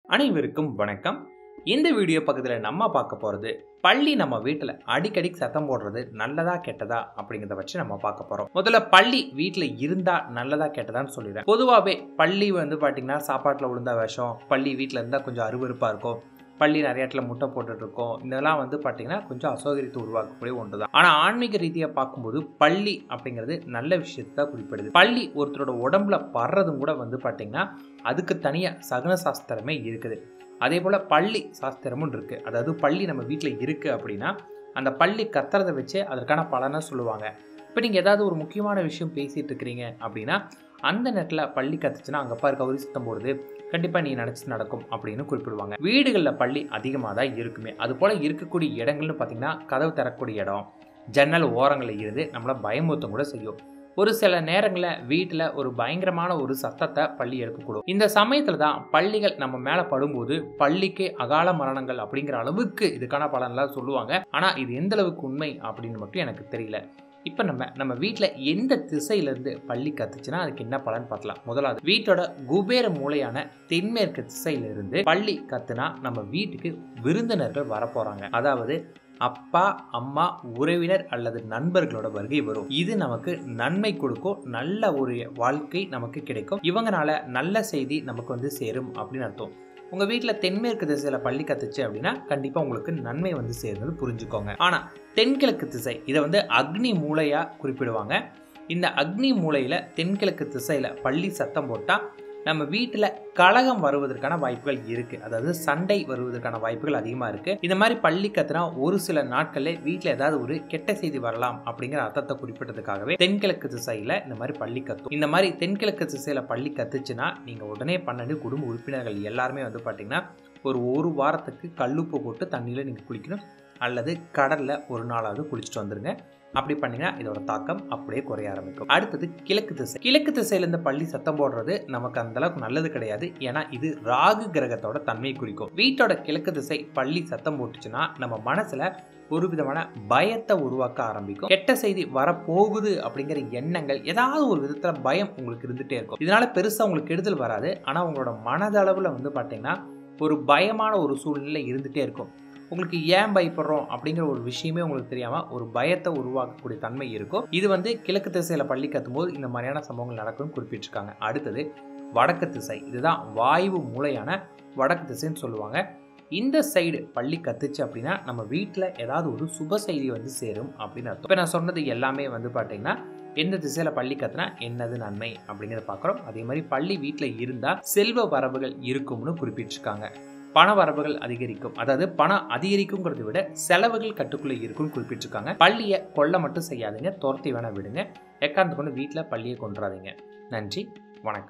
அனைவருக்கும் வணக்கம் இந்த வீடியோ பக்கத்தில் நம்ம பார்க்க போகிறது பள்ளி நம்ம வீட்டில் அடிக்கடி சத்தம் போடுறது நல்லதா கெட்டதா அப்படிங்கிறத வச்சு நம்ம பார்க்க போகிறோம் முதல்ல பள்ளி வீட்டில் இருந்தா நல்லதா கெட்டதான்னு சொல்லிடுறேன் பொதுவாகவே பள்ளி வந்து பார்த்தீங்கன்னா சாப்பாட்டில் விழுந்தா விஷம் பள்ளி வீட்டில் இருந்தால் கொஞ்சம் அருவருப்பாக இருக்கும் பள்ளி நிறைய இடத்துல முட்டை போட்டுட்டு இருக்கோம் இதெல்லாம் வந்து பார்த்தீங்கன்னா கொஞ்சம் அசௌகரியத்தை உருவாக்கக்கூடிய ஒன்று தான் ஆனால் ஆன்மீக ரீதியாக பார்க்கும்போது பள்ளி அப்படிங்கிறது நல்ல விஷயத்தை குறிப்பிடுது பள்ளி ஒருத்தரோட உடம்புல படுறதும் கூட வந்து பார்த்தீங்கன்னா அதுக்கு தனியாக சகுன சாஸ்திரமே இருக்குது அதே போல் பள்ளி சாஸ்திரமும் இருக்குது அதாவது பள்ளி நம்ம வீட்டில் இருக்குது அப்படின்னா அந்த பள்ளி கத்துறதை வச்சு அதற்கான பலனை சொல்லுவாங்க இப்போ நீங்கள் ஏதாவது ஒரு முக்கியமான விஷயம் பேசிகிட்டு இருக்கிறீங்க அப்படின்னா அந்த நேரத்தில் பள்ளி கத்துச்சுன்னா அங்கே பாரு கௌரி சுத்தம் போடுது கண்டிப்பாக நீ நினச்சி நடக்கும் அப்படின்னு குறிப்பிடுவாங்க வீடுகளில் பள்ளி அதிகமாக தான் இருக்குமே அது போல் இருக்கக்கூடிய இடங்கள்னு பார்த்தீங்கன்னா கதவு திறக்கக்கூடிய இடம் ஜன்னல் ஓரங்களில் இருந்து நம்மளை பயமுறுத்தம் கூட செய்யும் ஒரு சில நேரங்களில் வீட்டில் ஒரு பயங்கரமான ஒரு சத்தத்தை பள்ளி எழுப்பக்கூடும் இந்த சமயத்தில் தான் பள்ளிகள் நம்ம மேலே படும்போது பள்ளிக்கு அகால மரணங்கள் அப்படிங்கிற அளவுக்கு இதுக்கான பலன்லாம் சொல்லுவாங்க ஆனால் இது எந்த அளவுக்கு உண்மை அப்படின்னு மட்டும் எனக்கு தெரியல இப்போ நம்ம நம்ம வீட்டில் எந்த திசையிலேருந்து பள்ளி கத்துச்சுன்னா அதுக்கு என்ன பலன் பார்க்கலாம் முதலாவது வீட்டோட குபேர மூலையான தென்மேற்கு திசையிலிருந்து பள்ளி கத்துனா நம்ம வீட்டுக்கு விருந்தினர்கள் வரப்போகிறாங்க அதாவது அப்பா அம்மா உறவினர் அல்லது நண்பர்களோட வருகை வரும் இது நமக்கு நன்மை கொடுக்கும் நல்ல ஒரு வாழ்க்கை நமக்கு கிடைக்கும் இவங்கனால நல்ல செய்தி நமக்கு வந்து சேரும் அப்படின்னு அர்த்தம் உங்கள் வீட்டில் தென்மேற்கு திசையில் பள்ளி கத்துச்சு அப்படின்னா கண்டிப்பாக உங்களுக்கு நன்மை வந்து சேர்ந்தது புரிஞ்சுக்கோங்க ஆனால் தென்கிழக்கு திசை இதை வந்து அக்னி மூலையாக குறிப்பிடுவாங்க இந்த அக்னி மூலையில் தென்கிழக்கு திசையில் பள்ளி சத்தம் போட்டால் நம்ம வீட்டில் கலகம் வருவதற்கான வாய்ப்புகள் இருக்குது அதாவது சண்டை வருவதற்கான வாய்ப்புகள் அதிகமாக இருக்குது இந்த மாதிரி பள்ளி கத்துனா ஒரு சில நாட்களில் வீட்டில் ஏதாவது ஒரு கெட்ட செய்தி வரலாம் அப்படிங்கிற அர்த்தத்தை குறிப்பிட்டதுக்காகவே தென்கிழக்கு திசையில் இந்த மாதிரி பள்ளி கத்தும் இந்த மாதிரி தென்கிழக்கு திசையில் பள்ளி கத்துச்சுன்னா நீங்கள் உடனே பன்னெண்டு குடும்ப உறுப்பினர்கள் எல்லாருமே வந்து பார்த்தீங்கன்னா ஒரு ஒரு வாரத்துக்கு கல்லுப்பு போட்டு தண்ணியில் நீங்கள் குளிக்கணும் அல்லது கடலில் ஒரு நாளாவது குளிச்சுட்டு வந்துருங்க அப்படி பண்ணீங்கன்னா இதோட தாக்கம் அப்படியே குறைய ஆரம்பிக்கும் அடுத்தது கிழக்கு திசை கிழக்கு திசையிலேருந்து பள்ளி சத்தம் போடுறது நமக்கு அந்த அளவுக்கு நல்லது கிடையாது ஏன்னா இது ராகு கிரகத்தோட தன்மையை குறிக்கும் வீட்டோட கிழக்கு திசை பள்ளி சத்தம் போட்டுச்சுன்னா நம்ம மனசுல ஒரு விதமான பயத்தை உருவாக்க ஆரம்பிக்கும் கெட்ட செய்தி வரப்போகுது அப்படிங்கிற எண்ணங்கள் ஏதாவது ஒரு விதத்துல பயம் உங்களுக்கு இருந்துட்டே இருக்கும் இதனால பெருசா உங்களுக்கு கெடுதல் வராது ஆனா உங்களோட மனதளவுல வந்து பாத்தீங்கன்னா ஒரு பயமான ஒரு சூழ்நிலை இருந்துட்டே இருக்கும் உங்களுக்கு ஏன் பயப்படுறோம் அப்படிங்கிற ஒரு விஷயமே உங்களுக்கு தெரியாமல் ஒரு பயத்தை உருவாக்கக்கூடிய தன்மை இருக்கும் இது வந்து கிழக்கு திசையில் பள்ளி கத்தும் போது இந்த மாதிரியான சம்பவங்கள் நடக்கும்னு குறிப்பிட்டிருக்காங்க அடுத்தது வடக்கு திசை இதுதான் வாயு மூலையான வடக்கு திசைன்னு சொல்லுவாங்க இந்த சைடு பள்ளி கத்துச்சு அப்படின்னா நம்ம வீட்டில் ஏதாவது ஒரு சுப செய்தி வந்து சேரும் அப்படின்னு அர்த்தம் இப்போ நான் சொன்னது எல்லாமே வந்து பார்த்தீங்கன்னா எந்த திசையில் பள்ளி கத்துனா என்னது நன்மை அப்படிங்கிறத பார்க்குறோம் அதே மாதிரி பள்ளி வீட்டில் இருந்தால் செல்வ வரவுகள் இருக்கும்னு குறிப்பிட்டிருக்காங்க பண வரவுகள் அதிகரிக்கும் அதாவது பணம் அதிகரிக்குங்கிறத விட செலவுகள் கட்டுக்குள்ளே இருக்கும்னு குறிப்பிட்டிருக்காங்க பள்ளியை கொள்ள மட்டும் செய்யாதீங்க துரத்தி வேணா விடுங்க எக்காந்து கொண்டு வீட்டில் பள்ளியை கொண்டுறாதீங்க நன்றி வணக்கம்